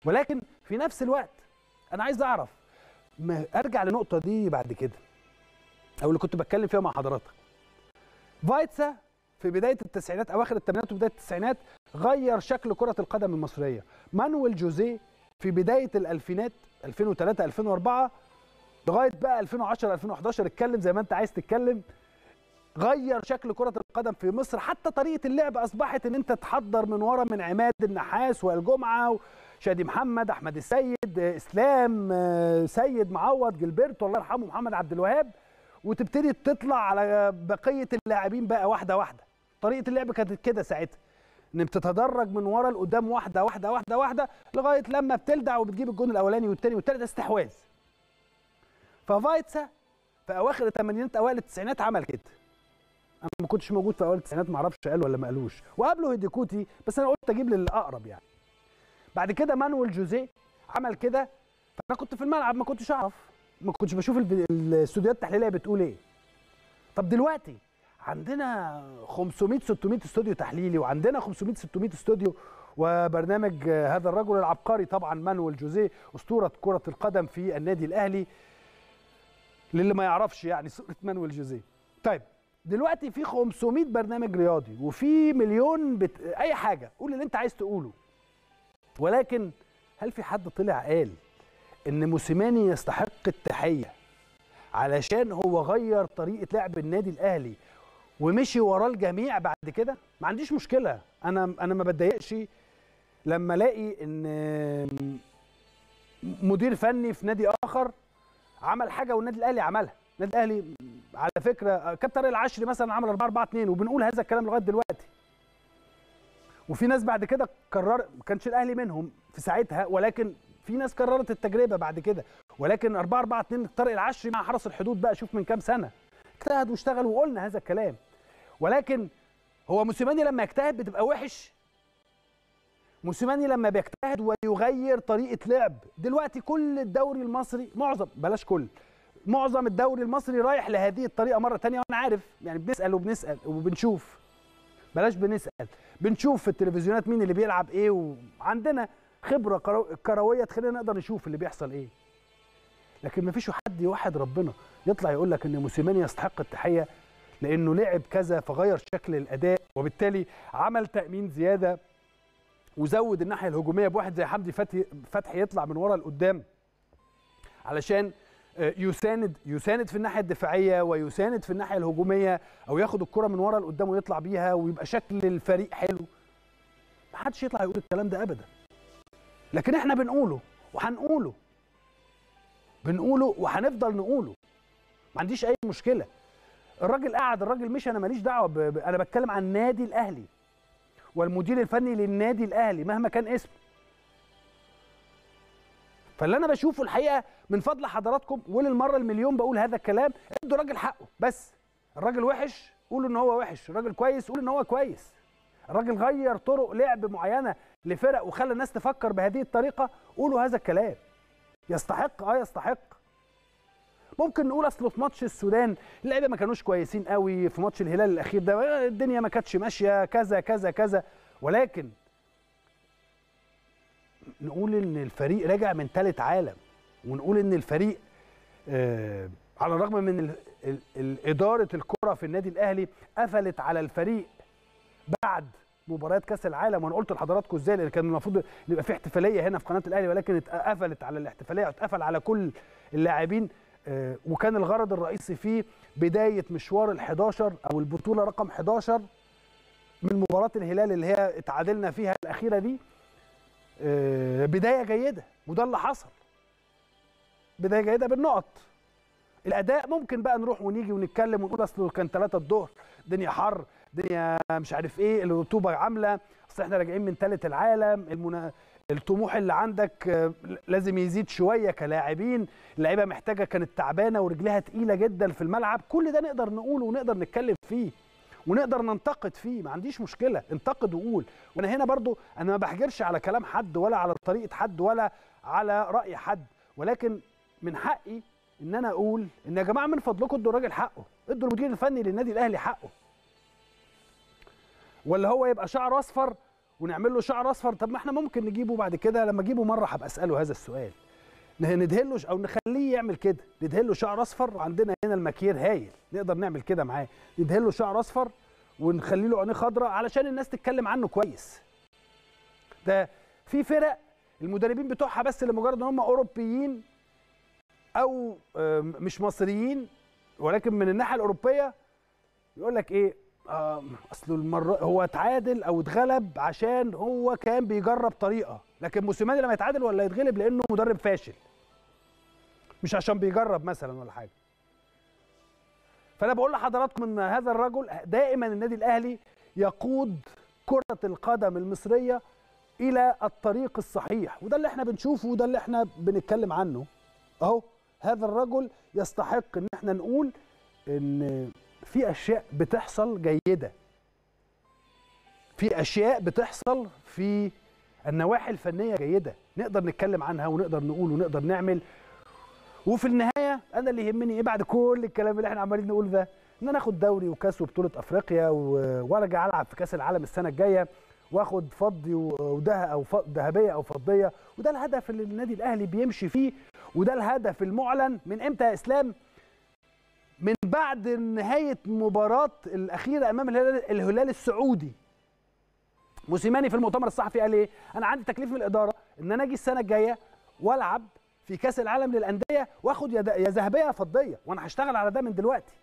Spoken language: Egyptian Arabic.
ولكن في نفس الوقت انا عايز اعرف ما ارجع للنقطه دي بعد كده او اللي كنت بتكلم فيها مع حضرتك فايتسا في بدايه التسعينات اواخر الثمانينات وبدايه التسعينات غير شكل كره القدم المصريه مانويل جوزيه في بدايه الالفينات 2003 2004 لغايه بقى 2010 2011 اتكلم زي ما انت عايز تتكلم غير شكل كرة القدم في مصر حتى طريقة اللعب أصبحت إن أنت تحضر من ورا من عماد النحاس والجمعة شادي محمد أحمد السيد إسلام سيد معوض جilberto الله يرحمه محمد عبد الوهاب وتبتدي تطلع على بقية اللاعبين بقى واحدة واحدة طريقة اللعب كانت كده ساعتها ان بتتدرج من ورا لقدام واحده واحده واحده واحده لغايه لما بتلدع وبتجيب الجون الاولاني والثاني والثالث استحواذ ففايتسا في اواخر الثمانينات اوائل التسعينات عمل كده انا ما كنتش موجود في اوائل التسعينات ما اعرفش قال ولا ما قالوش وقبله هيديكوتي بس انا قلت اجيب للاقرب يعني بعد كده مانويل جوزيه عمل كده فانا كنت في الملعب ما كنتش اعرف ما كنتش بشوف الاستوديوهات التحليليه بتقول ايه طب دلوقتي عندنا 500 600 استوديو تحليلي وعندنا 500 600 استوديو وبرنامج هذا الرجل العبقري طبعا مانويل جوزيه اسطوره كره القدم في النادي الاهلي للي ما يعرفش يعني صوره مانويل جوزيه طيب دلوقتي في 500 برنامج رياضي وفي مليون بت... اي حاجه قول اللي انت عايز تقوله ولكن هل في حد طلع قال ان موسيماني يستحق التحيه علشان هو غير طريقه لعب النادي الاهلي ومشي وراه الجميع بعد كده ما عنديش مشكله انا انا ما بتضايقش لما الاقي ان مدير فني في نادي اخر عمل حاجه والنادي الاهلي عملها النادي الاهلي على فكره كابتن طارق العشري مثلا عمل 4 4 2 وبنقول هذا الكلام لغايه دلوقتي وفي ناس بعد كده قرر ما كانش الاهلي منهم في ساعتها ولكن في ناس قررت التجربه بعد كده ولكن 4 4 2 طارق العشري مع حرس الحدود بقى شوف من كام سنه اجتهد واشتغل وقلنا هذا الكلام ولكن هو موسيماني لما يجتهد بتبقى وحش موسيماني لما بيجتهد ويغير طريقه لعب دلوقتي كل الدوري المصري معظم بلاش كل معظم الدوري المصري رايح لهذه الطريقه مره تانية وانا عارف يعني بنسال وبنسال وبنشوف بلاش بنسال بنشوف في التلفزيونات مين اللي بيلعب ايه وعندنا خبره كرويه تخلينا نقدر نشوف اللي بيحصل ايه لكن مفيش حد يوحد ربنا يطلع يقول لك ان موسيماني يستحق التحيه لانه لعب كذا فغير شكل الاداء وبالتالي عمل تامين زياده وزود الناحيه الهجوميه بواحد زي حمدي فتحي فتحي يطلع من ورا لقدام علشان يساند يساند في الناحيه الدفاعيه ويساند في الناحيه الهجوميه او ياخد الكره من ورا لقدام ويطلع بيها ويبقى شكل الفريق حلو ما حدش يطلع يقول الكلام ده ابدا لكن احنا بنقوله وهنقوله بنقوله وهنفضل نقوله ما عنديش اي مشكله الراجل قعد الراجل مشي انا ماليش دعوه ب... ب... انا بتكلم عن النادي الاهلي والمدير الفني للنادي الاهلي مهما كان اسمه فاللي انا بشوفه الحقيقه من فضل حضراتكم وللمره المليون بقول هذا الكلام ادوا الراجل حقه بس الراجل وحش قولوا ان هو وحش الراجل كويس قولوا ان هو كويس الراجل غير طرق لعب معينه لفرق وخلى الناس تفكر بهذه الطريقه قولوا هذا الكلام يستحق اه يستحق ممكن نقول اصله في ماتش السودان اللعيبه ما كانوش كويسين قوي في ماتش الهلال الاخير ده الدنيا ما كانتش ماشيه كذا كذا كذا ولكن نقول ان الفريق راجع من ثالث عالم ونقول ان الفريق آه على الرغم من ال ال ال اداره الكره في النادي الاهلي قفلت على الفريق بعد مباريات كاس العالم وانا قلت لحضراتكم ازاي لان كان المفروض يبقى في احتفاليه هنا في قناه الاهلي ولكن اتقفلت على الاحتفاليه واتقفل على كل اللاعبين آه وكان الغرض الرئيسي فيه بدايه مشوار ال11 او البطوله رقم 11 من مباراه الهلال اللي هي اتعادلنا فيها الاخيره دي آه بدايه جيده وده اللي حصل بدايه جيده بالنقط الاداء ممكن بقى نروح ونيجي ونتكلم ونقول اصل كان 3 الظهر الدنيا حر الدنيا مش عارف ايه الرطوبه عامله اصل احنا راجعين من ثالث العالم المنا... الطموح اللي عندك لازم يزيد شويه كلاعبين اللعيبه محتاجه كانت تعبانه ورجلها تقيله جدا في الملعب كل ده نقدر نقوله ونقدر نتكلم فيه ونقدر ننتقد فيه ما عنديش مشكله انتقد وقول وانا هنا برضو انا ما بحجرش على كلام حد ولا على طريقه حد ولا على راي حد ولكن من حقي ان انا اقول ان يا جماعه من فضلكم ادوا الراجل حقه ادوا المدير الفني للنادي الاهلي حقه ولا هو يبقى شعره اصفر ونعمل له شعر اصفر طب ما احنا ممكن نجيبه بعد كده لما اجيبه مره هبقى اساله هذا السؤال نه- ندهله ش- او نخليه يعمل كده ندهله شعر اصفر وعندنا هنا المكير هايل نقدر نعمل كده معاه ندهله شعر اصفر ونخلي له عينيه خضراء علشان الناس تتكلم عنه كويس ده في فرق المدربين بتوعها بس لمجرد ان هم اوروبيين او آم، مش مصريين ولكن من الناحيه الاوروبيه يقول لك ايه آه اصل المره هو اتعادل او اتغلب عشان هو كان بيجرب طريقه لكن موسيماني لما يتعادل ولا يتغلب لانه مدرب فاشل مش عشان بيجرب مثلا ولا حاجه فانا بقول لحضراتكم ان هذا الرجل دائما النادي الاهلي يقود كره القدم المصريه الى الطريق الصحيح وده اللي احنا بنشوفه وده اللي احنا بنتكلم عنه اهو هذا الرجل يستحق ان احنا نقول ان في اشياء بتحصل جيده في اشياء بتحصل في النواحي الفنيه جيده نقدر نتكلم عنها ونقدر نقول ونقدر نعمل وفي النهايه انا اللي يهمني ايه بعد كل الكلام اللي احنا عمالين نقول ده ان انا اخد دوري وكاس وبطوله افريقيا و- وارجع العب في كاس العالم السنه الجايه واخد فضي و- وده او ف- ذهبيه او فضيه وده الهدف اللي النادي الاهلي بيمشي فيه وده الهدف المعلن من امتى يا اسلام من بعد نهايه مباراه الاخيره امام الهلال, الهلال السعودي موسيماني في المؤتمر الصحفي قال ايه انا عندي تكليف من الاداره ان انا اجي السنه الجايه والعب في كاس العالم للانديه واخد يا د- يا ذهبيه يا فضيه وانا هشتغل على ده من دلوقتي